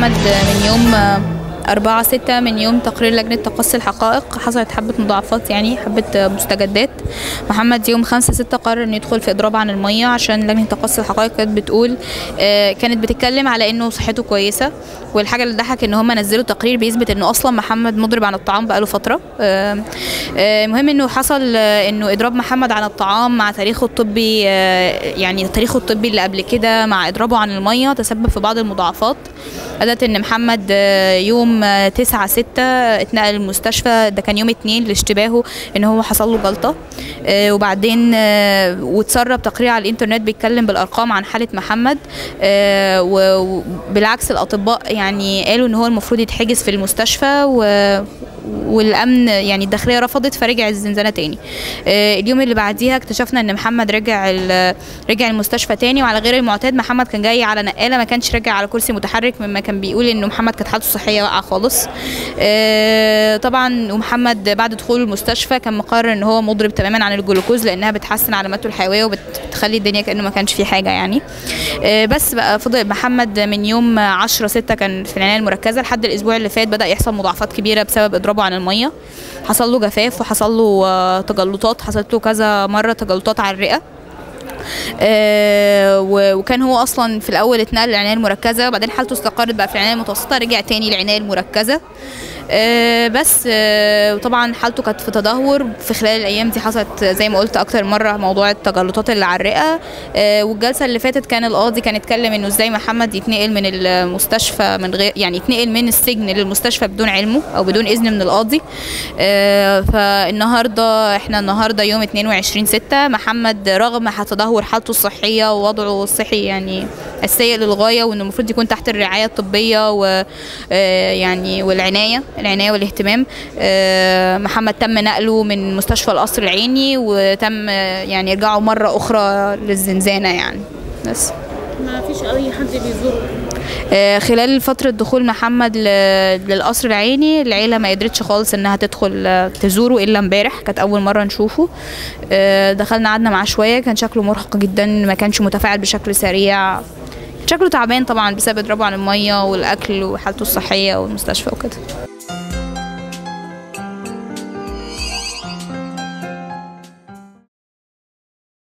محمد من يوم أربعة ستة من يوم تقرير لجنة تقصي الحقائق حصلت حبة مضاعفات يعني حبة مستجدات محمد يوم خمسة ستة قرر إنه يدخل في إضراب عن المية عشان لجنة تقصي الحقائق كانت بتقول آه، كانت بتتكلم على إنه صحته كويسة والحاجة اللي ضحك إن هم نزلوا تقرير بيثبت إنه أصلا محمد مضرب عن الطعام بقاله فترة آه، آه، المهم إنه حصل آه، إنه إضراب محمد عن الطعام مع تاريخه الطبي آه، يعني تاريخه الطبي اللي قبل كده مع إضرابه عن المية تسبب في بعض المضاعفات أدت إن محمد آه، يوم آه، تسعة ستة اتنقل المستشفى ده كان يوم اتنين لاشتباهه إن هو حصل له جلطة آه، وبعدين آه، واتسرب تقرير على الإنترنت بيتكلم بالأرقام عن حالة محمد آه، و- وبالعكس الأطباء يعني قالوا إن هو المفروض يتحجز في المستشفى و والامن يعني الداخليه رفضت فرجع الزنزانه تاني آه، اليوم اللي بعديها اكتشفنا ان محمد رجع ال- رجع المستشفى تاني وعلى غير المعتاد محمد كان جاي على نقاله ما كانش راجع على كرسي متحرك مما كان بيقول انه محمد كانت حالته الصحيه واقعه خالص آه، طبعا ومحمد بعد دخوله المستشفى كان مقرر ان هو مضرب تماما عن الجلوكوز لانها بتحسن علاماته الحيويه وبتخلي الدنيا كانه ما كانش في حاجه يعني آه، بس بقى فضل محمد من يوم 10 6 كان في العنايه المركزه لحد الاسبوع اللي فات بدا يحصل مضاعفات كبيره بسبب اضرابه عن الميه حصل له جفاف وحصل له آه، تجلطات حصلت له كذا مره تجلطات على الرئه آه، و- وكان هو اصلا في الاول اتنقل للعنايه المركزه وبعدين حالته استقرت بقى في العنايه المتوسطه رجع تاني للعنايه المركزه آه، بس آه، وطبعا حالته كانت في تدهور في خلال الايام دي حصلت زي ما قلت اكتر مره موضوع التجلطات اللي على الرئه آه، والجلسه اللي فاتت كان القاضي كان اتكلم انه ازاي محمد يتنقل من المستشفى من غير يعني يتنقل من السجن للمستشفى بدون علمه او بدون اذن من القاضي آه، فالنهارده احنا النهارده يوم 22 6 محمد رغم تدهور حالته الصحيه ووضعه الصحي يعني السيء للغايه وانه المفروض يكون تحت الرعايه الطبيه و آه، يعني والعنايه العنايه والاهتمام آه، محمد تم نقله من مستشفى القصر العيني وتم آه، يعني ارجاعه مره اخرى للزنزانه يعني بس ما فيش اي حد بيزوره آه، خلال فترة دخول محمد ل- للقصر العيني العيلة ما قدرتش خالص انها تدخل آه، تزوره الا امبارح كانت اول مرة نشوفه آه، دخلنا قعدنا معاه شوية كان شكله مرهق جدا ما كانش متفاعل بشكل سريع شكله تعبان طبعا بسبب اضرابه عن المية والاكل وحالته الصحية والمستشفى وكده